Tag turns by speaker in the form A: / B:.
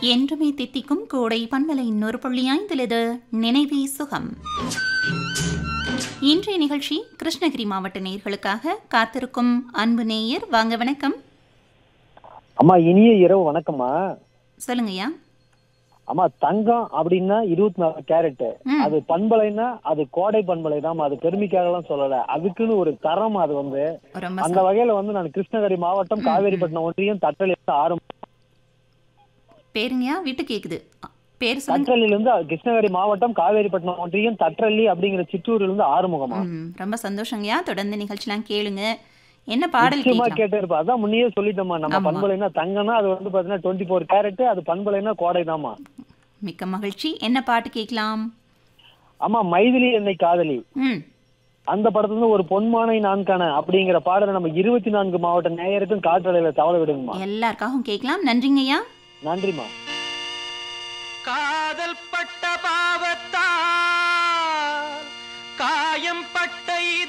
A: என்றுமே தித்திக்கும் கோடை பண்பலை இன்னொரு புள்ளி ஐந்திலது நினைவே சுகம் இன்றைய நிகழ்ச்சி கிருஷ்ணகிரி மாவட்ட நேயர்களுக்காக காத்திருக்கும் அன்பு நேயர் வாங்க வணக்கம்
B: அம்மா இனிய இரவு வணக்கம்மா
A: சொல்லுங்கய்யா
B: அம்மா தங்கம் அப்படின்னா இருபத்தி நாலு கேரட்
A: ம்.
B: அது பண்பலைன்னா அது கோடை பண்பலை தான் அது பெருமைக்காக எல்லாம் சொல்லல அதுக்குன்னு ஒரு தரம் அது வந்து
A: ரொம்ப
B: அந்த வகையில வந்து நான் கிருஷ்ணகிரி மாவட்டம் காவேரிப்பட்டினம் ஒன்றியம் தட்டலில் இருந்து ஆரம்பம்
A: பேருங்கய்யா விட்டு கேக்குது அ, பேர் சொல்லுங்க
B: தட்டலில் இருந்து கிருஷ்ணகிரி மாவட்டம் காவேரிப்பட்டினம் ஒன்றியம் தற்றள்ளி அப்படிங்கிற சிற்றூர்ல இருந்து ஆறுமுகமா
A: ம், ரொம்ப சந்தோஷங்கய்யா தொடர்ந்து நிகழ்ச்சிலாம் கேளுங்க என்ன பாடல்
B: நிச்சயமா
A: கேட்கலாம்
B: கேட்டே இருப்பா அதான் முன்னையே சொல்லிட்டோம்மா நம்ம
A: ஆமா.
B: பண்பலைன்னா தங்கம்னா அது வந்து பாத்தீங்கன்னா டுவெண்ட்டி ஃபோர் கேரட் அது பண்பலைன்னா கோடை தாம்மா
A: மிக்க மகிழ்ச்சி என்ன பாட்டு கேட்கலாம்
B: ஆமா மைதிலி என்னை காதலி
A: ம்
B: அந்த படத்துல இருந்து ஒரு பொன்மானை நான்கான அப்படிங்கிற பாடலை நம்ம இருபத்தி நான்கு மாவட்ட நேயருக்கும் காற்றலையில தவள விடுங்கம்மா
A: எல்லாருக்காகவும் கேட்கலாம் நன்றிங்கய்யா
B: நன்றிம்மா
C: காதல் பட்ட பாவத்தால் காயம் பட்ட